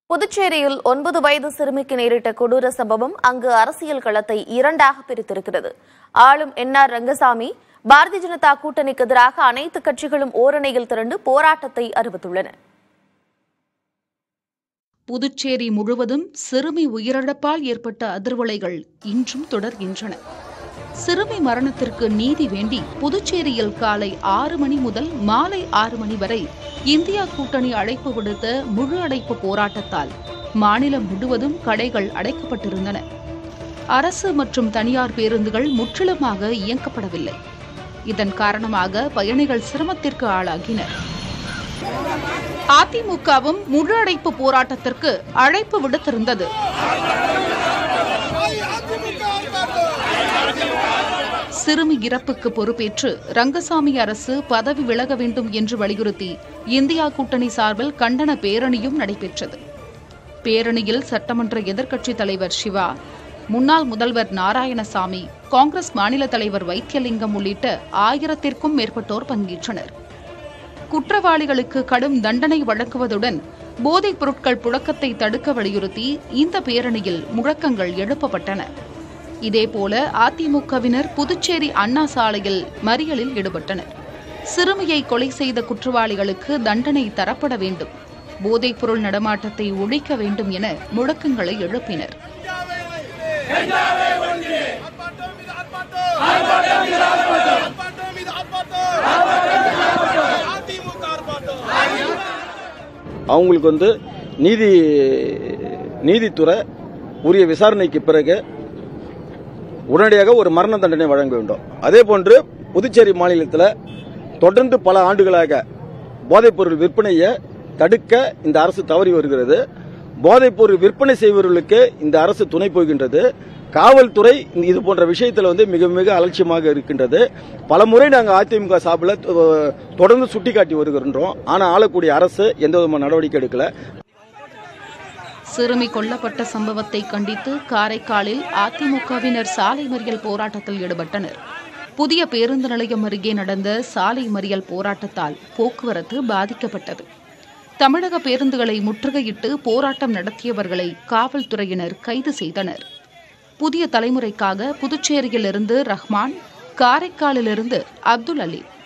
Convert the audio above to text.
புதுச்சேரியில் ஒன்பது வயது சிறுமிக்கு நேரிட்ட கொடூர சம்பவம் அங்கு அரசியல் களத்தை இரண்டாக பிரித்திருக்கிறது ஆளும் என்ஆர் ரங்கசாமி பாரதிய ஜனதா கூட்டணிக்கு எதிராக அனைத்து கட்சிகளும் ஓரணையில் திரண்டு போராட்டத்தை அறிவித்துள்ளன புதுச்சேரி முழுவதும் சிறுமி உயிரிழப்பால் ஏற்பட்ட அதிர்வலைகள் இன்றும் தொடர்கின்றன சிறுமி மரணத்திற்கு நீதி வேண்டி புதுச்சேரியில் காலை ஆறு மணி முதல் மாலை ஆறு மணி வரை இந்தியா கூட்டணி அழைப்பு விடுத்த முழு அடைப்பு போராட்டத்தால் மாநிலம் முழுவதும் கடைகள் அடைக்கப்பட்டிருந்தன அரசு மற்றும் தனியார் பேருந்துகள் முற்றிலுமாக இயக்கப்படவில்லை இதன் காரணமாக பயணிகள் சிரமத்திற்கு ஆளாகினர் அதிமுகவும் முழு அடைப்பு போராட்டத்திற்கு அழைப்பு விடுத்திருந்தது சிறுமி இறப்புக்கு பொறுப்பேற்று ரங்கசாமி அரசு பதவி விலக வேண்டும் என்று வலியுறுத்தி இந்தியா கூட்டணி சார்பில் கண்டன பேரணியும் நடைபெற்றது பேரணியில் சட்டமன்ற எதிர்க்கட்சித் தலைவர் சிவா முன்னாள் முதல்வர் நாராயணசாமி காங்கிரஸ் மாநில தலைவர் வைத்தியலிங்கம் உள்ளிட்ட ஆயிரத்திற்கும் மேற்பட்டோர் பங்கேற்றனர் குற்றவாளிகளுக்கு கடும் தண்டனை வழங்குவதுடன் போதைப் பொருட்கள் புழக்கத்தை தடுக்க வலியுறுத்தி இந்த பேரணியில் முழக்கங்கள் எழுப்பப்பட்டன இதேபோல அதிமுகவினர் புதுச்சேரி அண்ணா சாலையில் மறியலில் ஈடுபட்டனர் சிறுமியை கொலை செய்த குற்றவாளிகளுக்கு தண்டனை தரப்பட வேண்டும் போதைப்பொருள் நடமாட்டத்தை ஒழிக்க வேண்டும் என முழக்கங்களை எழுப்பினர் ஆர்ப்பாட்டம் இது ஆர்ப்பாட்டம் ஆர்ப்பாட்டம் இது ஆர்ப்பாட்டம் அதிமுக ஆர்ப்பாட்டம் அவங்களுக்கு வந்து நீதி நீதித்துறை உரிய விசாரணைக்கு பிறகு உடனடியாக ஒரு மரண தண்டனை வழங்க வேண்டும் அதே போன்று புதுச்சேரி மாநிலத்தில் தொடர்ந்து பல ஆண்டுகளாக போதைப்பொருள் விற்பனையை தடுக்க இந்த அரசு தவறி வருகிறது போதைப்பொருள் விற்பனை செய்பவர்களுக்கு இந்த அரசு துணை போகின்றது காவல்துறை இந்த- இது போன்ற விஷயத்தில் வந்து மிக மிக அலட்சியமாக இருக்கின்றது பல முறை நாங்கள் அதிமுக சார்பில் தொ- தொடர்ந்து சுட்டிக்காட்டி வருகின்றோம் ஆனால் ஆளக்கூடிய அரசு எந்த விதமான நடவடிக்கை எடுக்கல சிறுமி கொல்லப்பட்ட சம்பவத்தை கண்டித்து காரைக்காலில் அதிமுகவினர் சாலை மறியல் போராட்டத்தில் ஈடுபட்டனர் புதிய பேருந்து நிலையம் அருகே நடந்த சாலை மறியல் போராட்டத்தால் போக்குவரத்து பாதிக்கப்பட்டது தமிழக பேருந்துகளை முற்றுகையிட்டு போராட்டம் நடத்தியவர்களை காவல்துறையினர் கைது செய்தனர் புதிய தலைமுறைக்காக புதுச்சேரியிலிருந்து ரஹ்மான் காரைக்காலிலிருந்து அப்துல் அலி